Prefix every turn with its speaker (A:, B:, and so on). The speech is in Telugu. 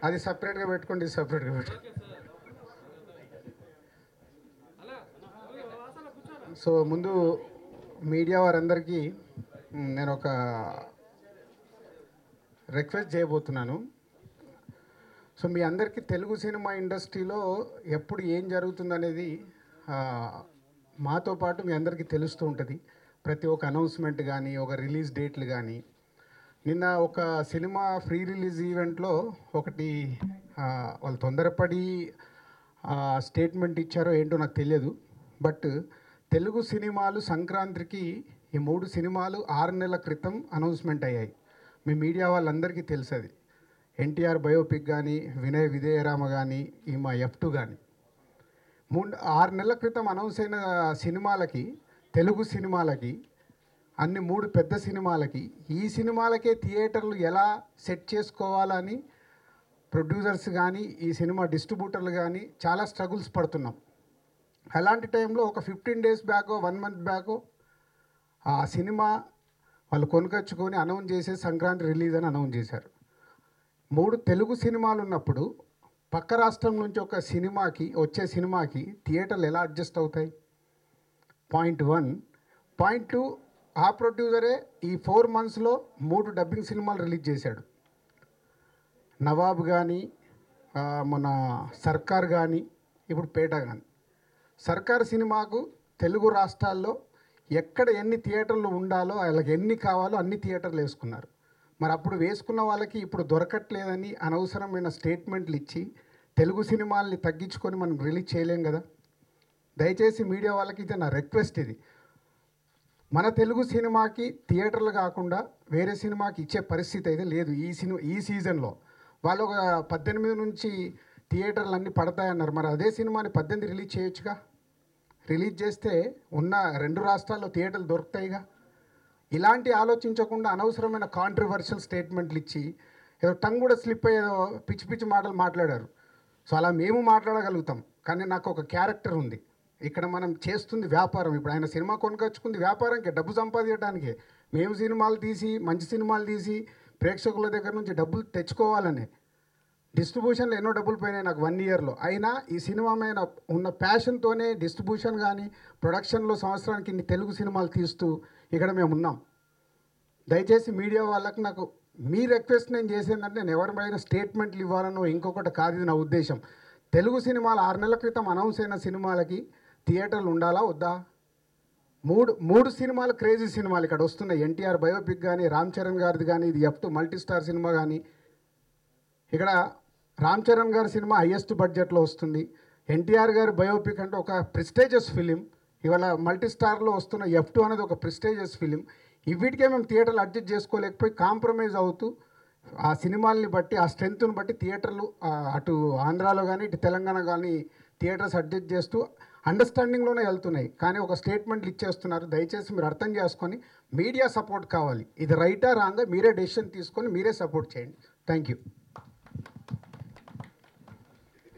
A: అది సపరేట్గా పెట్టుకోండి ఇది సపరేట్గా పెట్టుకోండి సో ముందు మీడియా వారందరికీ మ్, నేను ఒక రిక్వెస్ట్ చేయబోతున్నాను సో మీ అందరికీ తెలుగు సినిమా ఇండస్ట్రీలో ఎప్పుడు ఏం జరుగుతుందనేది ఆ, మాతో పాటు మీ అందరికీ తెలుస్తూ ఉంటుంది ప్రతి ఒక్క అనౌన్స్మెంట్ కానీ ఒక రిలీజ్ డేట్లు కానీ నిన్న ఒక సినిమా ఫ్రీ రిలీజ్ ఈవెంట్లో ఒకటి ఆ, వాళ్ళు తొందరపడి స్టేట్మెంట్ ఇచ్చారో ఏంటో నాకు తెలియదు బట్ తెలుగు సినిమాలు సంక్రాంతికి ఈ మూడు సినిమాలు ఆరు నెలల క్రితం అనౌన్స్మెంట్ అయ్యాయి మీ మీడియా వాళ్ళందరికీ తెలుసు అది ఎన్టీఆర్ బయోపిక్ కానీ వినయ్ విజయరామ కానీ ఈ మా ఎఫ్ టూ కానీ మూడు ఆరు నెలల క్రితం అనౌన్స్ అయిన సినిమాలకి తెలుగు సినిమాలకి అన్ని మూడు పెద్ద సినిమాలకి ఈ సినిమాలకే థియేటర్లు ఎలా సెట్ చేసుకోవాలని ప్రొడ్యూసర్స్ కానీ ఈ సినిమా డిస్ట్రిబ్యూటర్లు కానీ చాలా స్ట్రగుల్స్ పడుతున్నాం అలాంటి టైంలో ఒక fifteen days back one month back ఆ సినిమా వాళ్ళు కొనుకొచ్చుకొని అనౌన్స్ చేసే సంక్రాంతి రిలీజ్ అని అనౌన్స్ చేశారు మూడు తెలుగు సినిమాలు ఉన్నప్పుడు పక్క రాష్ట్రం నుంచి ఒక సినిమాకి వచ్చే సినిమాకి థియేటర్లు ఎలా అడ్జస్ట్ అవుతాయి పాయింట్ వన్ పాయింట్ టూ ఆ ప్రొడ్యూసరే ఈ ఫోర్ మంత్స్లో మూడు డబ్బింగ్ సినిమాలు రిలీజ్ చేశాడు నవాబ్ కానీ మన సర్కార్ కానీ ఇప్పుడు పేట కానీ సర్కార్ సినిమాకు తెలుగు రాష్ట్రాల్లో ఎక్కడ ఎన్ని థియేటర్లు ఉండాలో వాళ్ళకి ఎన్ని కావాలో అన్ని థియేటర్లు వేసుకున్నారు మరి అప్పుడు వేసుకున్న వాళ్ళకి ఇప్పుడు దొరకట్లేదని అనవసరమైన స్టేట్మెంట్లు ఇచ్చి తెలుగు సినిమాల్ని తగ్గించుకొని మనం రిలీజ్ చేయలేం కదా దయచేసి మీడియా వాళ్ళకి ఇది నా రిక్వెస్ట్ ఇది మన తెలుగు సినిమాకి థియేటర్లు కాకుండా వేరే సినిమాకి ఇచ్చే పరిస్థితి అయితే లేదు ఈ సినిమా ఈ సీజన్లో వాళ్ళు ఒక పద్దెనిమిది నుంచి థియేటర్లు అన్నీ పడతాయన్నారు మరి అదే సినిమాని పద్దెనిమిది రిలీజ్ చేయొచ్చుగా రిలీజ్ చేస్తే ఉన్న రెండు రాష్ట్రాల్లో థియేటర్లు దొరుకుతాయిగా ఇలాంటి ఆలోచించకుండా అనవసరమైన కాంట్రవర్షియల్ స్టేట్మెంట్లు ఇచ్చి ఏదో టంగ్ కూడా స్లిప్ అయ్యేదో పిచ్చి పిచ్చి మాటలు మాట్లాడారు సో అలా మేము మాట్లాడగలుగుతాం కానీ నాకు ఒక క్యారెక్టర్ ఉంది ఇక్కడ మనం చేస్తుంది వ్యాపారం ఇప్పుడు ఆయన సినిమా కొనుకొచ్చుకుంది వ్యాపారంకి డబ్బు సంపాదించడానికి మేము సినిమాలు తీసి మంచి సినిమాలు తీసి ప్రేక్షకుల దగ్గర నుంచి డబ్బులు తెచ్చుకోవాలనే డిస్ట్రిబ్యూషన్లో ఎన్నో డబ్బులు పోయినాయి నాకు వన్ ఇయర్లో అయినా ఈ సినిమా మీద ఉన్న ప్యాషన్తోనే డిస్ట్రిబ్యూషన్ కానీ ప్రొడక్షన్లో సంవత్సరానికి ఇన్ని తెలుగు సినిమాలు తీస్తూ ఇక్కడ మేము ఉన్నాం దయచేసి మీడియా వాళ్ళకి నాకు మీ రిక్వెస్ట్ నేను చేసేందంటే నేను ఎవరిపైన స్టేట్మెంట్లు ఇవ్వాలనో ఇంకొకటి కాదు ఇది నా ఉద్దేశం తెలుగు సినిమాలు ఆరు నెలల క్రితం అనౌన్స్ అయిన సినిమాలకి థియేటర్లు ఉండాలా వద్దా మూడు మూడు సినిమాలు క్రేజీ సినిమాలు ఇక్కడ వస్తున్నాయి ఎన్టీఆర్ బయోపిక్ కానీ రామ్ చరణ్ గారిది కానీ ఇది F two multi star cinema కానీ ఇక్కడ రామ్ చరణ్ గారి సినిమా హయ్యెస్ట్ బడ్జెట్లో వస్తుంది ఎన్టీఆర్ గారి బయోపిక్ అంటే ఒక ప్రెస్టేజియస్ ఫిలిం ఇవాళ మల్టీ స్టార్లో వస్తున్న ఎఫ్ టూ అనేది ఒక ప్రెస్టేజియస్ ఫిలిం ఇవిటికే మేము థియేటర్లు అడ్జస్ట్ చేసుకోలేకపోయి కాంప్రమైజ్ అవుతూ ఆ సినిమాల్ని బట్టి ఆ స్ట్రెంగ్త్ని బట్టి థియేటర్లు ఆ, అటు ఆంధ్రాలో కానీ ఇటు తెలంగాణ కానీ థియేటర్స్ అడ్జస్ట్ చేస్తూ అండర్స్టాండింగ్లోనే వెళ్తున్నాయి కానీ ఒక స్టేట్మెంట్లు ఇచ్చేస్తున్నారు దయచేసి మీరు అర్థం చేసుకొని మీడియా సపోర్ట్ కావాలి ఇది రైటా రాంగా మీరే డెసిషన్ తీసుకొని మీరే సపోర్ట్ చేయండి థ్యాంక్ యూ